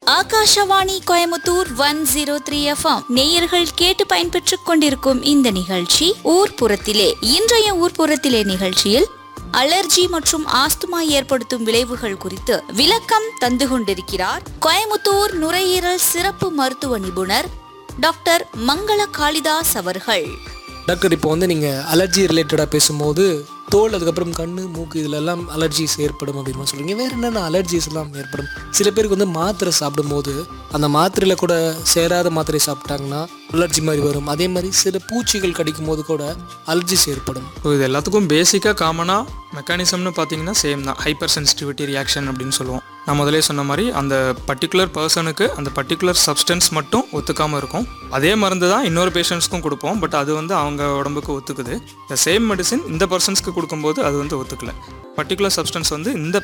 Akashvani Coimbatore one zero three FM நேயர்கள் கேட்டு பயன்பெற்றுக் கொண்டிருக்கும் இந்த நிகழ்ச்சி ஊர்ப்புறத்திலே இன்றைய ஊர்ப்புறத்திலே நிகழ்ச்சியில் அலர்ஜி மற்றும் ஆஸ்துமா ஏற்படுத்தும் விளைவுகள் குறித்து விளக்கம் தந்து கொண்டிருக்கிறார் கோயமுத்தூர் நுரையீரல் சிறப்பு மருத்துவ நிபுணர் டாக்டர் மங்கள காளிதாஸ் அவர்கள் டாக்டர் இப்போ வந்து நீங்கள் அலர்ஜி ரிலேட்டடாக பேசும்போது தோல் அதுக்கப்புறம் கண் மூக்கு இதுல எல்லாம் அலர்ஜிஸ் ஏற்படும் அப்படின்னு சொல்றீங்க வேறு என்னென்ன அலர்ஜிஸ் எல்லாம் ஏற்படும் சில பேருக்கு வந்து மாத்திரை சாப்பிடும்போது அந்த மாத்திரையில் கூட சேராத மாத்திரை சாப்பிட்டாங்கன்னா அலர்ஜி மாதிரி வரும் அதே மாதிரி சில பூச்சிகள் கடிக்கும் போது கூட அலர்ஜிஸ் ஏற்படும் ஸோ இது எல்லாத்துக்கும் பேசிக்காக காமனாக மெக்கானிசம்னு பார்த்தீங்கன்னா சேம் தான் ஹைப்பர் சென்சிட்டிவிட்டி ரியாக்ஷன் அப்படின்னு சொல்லுவோம் நான் முதலே சொன்ன மாதிரி அந்த பர்டிகுலர் பர்சனுக்கு அந்த பர்டிகுலர் சப்ஸ்டன்ஸ் மட்டும் ஒத்துக்காமல் இருக்கும் அதே மருந்து தான் இன்னொரு பேஷண்ட்ஸ்க்கும் கொடுப்போம் பட் அது வந்து அவங்க உடம்புக்கு ஒத்துக்குது இந்த சேம் மெடிசின் இந்த பர்சன்ஸ்க்கு கொடுக்கும்போது அது வந்து ஒத்துக்கல பர்டிகுலர் சப்ஸ்டன்ஸ் வந்து இந்த